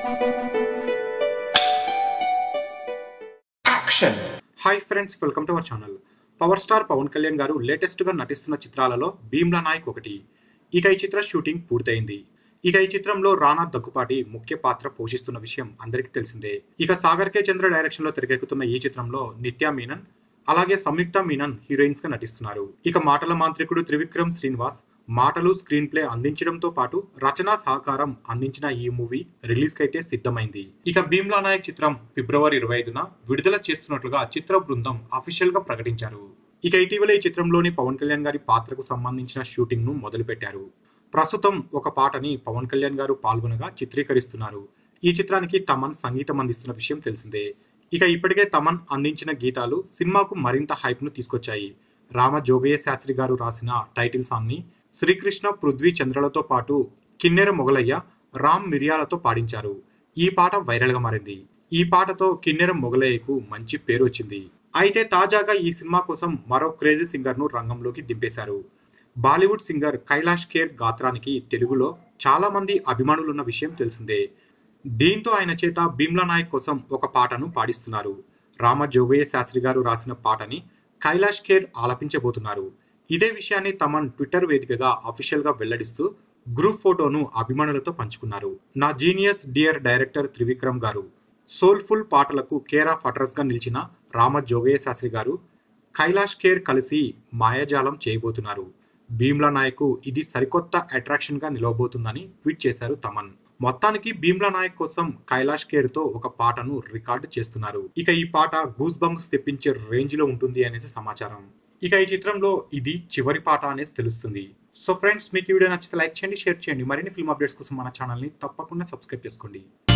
action hi friends welcome to our channel power star Pawan Kalyan garu latest గా నటిస్తున్న చిత్రాలలో భీమ్లా నాయక్ ఒకటి ఇక ఈ చిత్ర షూటింగ్ పూర్తయింది ఇక ఈ చిత్రంలో రానా దగ్గుపాటి ముఖ్య పాత్ర పోషిస్తున్న విషయం అందరికీ తెలిసిందే ఇక సాగర్ కే చంద్ర డైరెక్షన్ లో తెరకెక్కుతున్న ఈ చిత్రంలో నిత్యా మీనన్ అలాగే సంయుక్త మీనన్ హీరోయిన్స్ గా నటిస్తున్నారు ఇక మాటల మాంత్రికుడు త్రివిక్రమ్ శ్రీనివాస్ మాటలు స్క్రీన్ ప్లే అందించడంతో పాటు రచనా సహకారం అందించిన ఈ మూవీ రిలీజ్ కైతే సిద్ధమైంది ఇక భీమ్లా నాయక్ చిత్రం ఫిబ్రవరి ఇరవై ఐదున విడుదల చేస్తున్నట్లుగా చిత్ర బృందం అఫీషియల్ గా ప్రకటించారు ఇక ఇటీవల ఈ చిత్రంలోని పవన్ కళ్యాణ్ గారి పాత్రకు సంబంధించిన షూటింగ్ ను మొదలుపెట్టారు ప్రస్తుతం ఒక పాటని పవన్ కళ్యాణ్ గారు పాల్గొనగా చిత్రీకరిస్తున్నారు ఈ చిత్రానికి తమన్ సంగీతం అందిస్తున్న విషయం తెలిసిందే ఇక ఇప్పటికే తమన్ అందించిన గీతాలు సినిమాకు మరింత హైప్ ను తీసుకొచ్చాయి రామ జోగయ్య శాస్త్రి గారు రాసిన టైటిల్ సాంగ్ ని శ్రీకృష్ణ పృథ్వీ చంద్రలతో పాటు కిన్నెర మొగలయ్య రామ్ మిరియాలతో పాడించారు ఈ పాట వైరల్ గా మారింది ఈ పాటతో కిన్నెర మొగలయ్యకు మంచి పేరు వచ్చింది అయితే తాజాగా ఈ సినిమా కోసం మరో క్రేజీ సింగర్ ను రంగంలోకి దింపేశారు బాలీవుడ్ సింగర్ కైలాష్ ఖేర్ గాత్రానికి తెలుగులో చాలా మంది అభిమానులున్న విషయం తెలిసిందే దీంతో ఆయన చేత భీమ్లా నాయక్ కోసం ఒక పాటను పాడిస్తున్నారు రామ జోగయ్య శాస్త్రి గారు రాసిన పాటని కైలాష్ ఖేర్ ఆలపించబోతున్నారు ఇదే విషయాన్ని తమన్ ట్విట్టర్ వేదికగా అఫీషియల్ గా వెల్లడిస్తూ గ్రూప్ ఫోటోను అభిమానులతో పంచుకున్నారు నా జీనియస్ డియర్ డైరెక్టర్ త్రివిక్రమ్ గారు సోల్ఫుల్ పాటలకు కేర్ ఆఫ్ అడ్రస్ గా నిలిచిన రామ జోగయ్య శాస్త్రి గారు కైలాష్ ఖేర్ కలిసి మాయాజాలం చేయబోతున్నారు భీమ్లా నాయక్ ఇది సరికొత్త అట్రాక్షన్ గా నిలవబోతుందని ట్వీట్ చేశారు తమన్ మొత్తానికి భీమ్లా నాయక్ కోసం కైలాష్ కేర్ తో ఒక పాటను రికార్డు చేస్తున్నారు ఇక ఈ పాట గూస్ బంప్స్ తెప్పించే రేంజ్ లో ఉంటుంది అనేసి సమాచారం ఇక ఈ చిత్రంలో ఇది చివరి పాట అనేసి తెలుస్తుంది సో ఫ్రెండ్స్ మీకు ఈ వీడియో నచ్చితే లైక్ చేయండి షేర్ చేయండి మరిన్ని ఫిల్మ్ అప్డేట్స్ కోసం మన ఛానల్ని తప్పకుండా సబ్స్క్రైబ్ చేసుకోండి